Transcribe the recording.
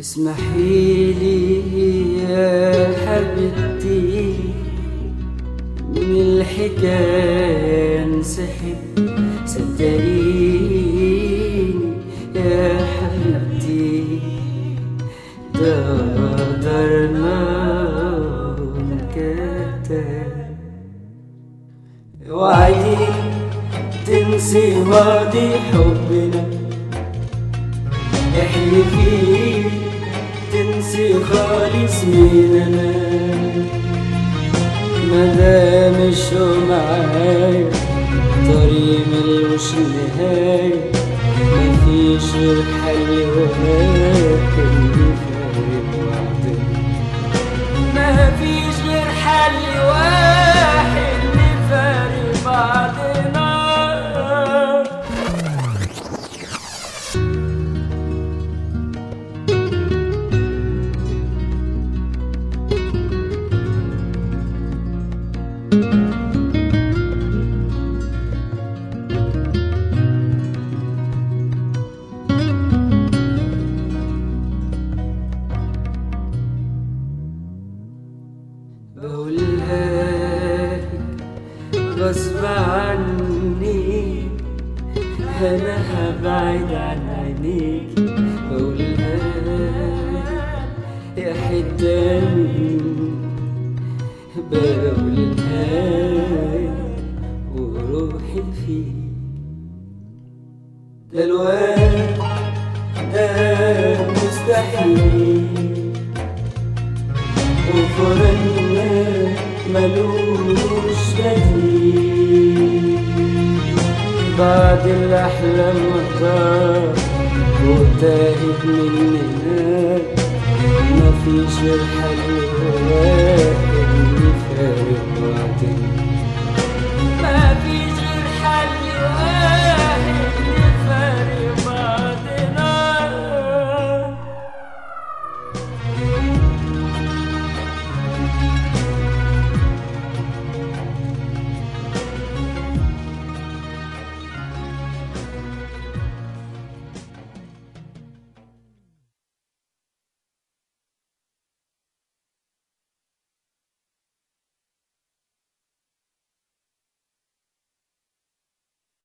اسمحي لي يا حبيبتي من الحكاية انسحب صدقيني يا حبيبتي ده قدرنا انكتب وعدي تنسي ماضي حبنا احلفي تنسي خالص مين انا مدام الشوق معايا طريق ملوش نهاية مفيش غير حل وهاك اللي فارق وعدنا مفيش غير حل واحد نفارق بعضنا بقولها غصب عني انا هبعد عن عينيك بقولها يا حتاني بقولها وروحي فيك ده الواد ده مستحيل وفرنا ملوش بديل بعد الأحلام وطار وتاهت مننا مفيش الحل هو اللي فارق بعدين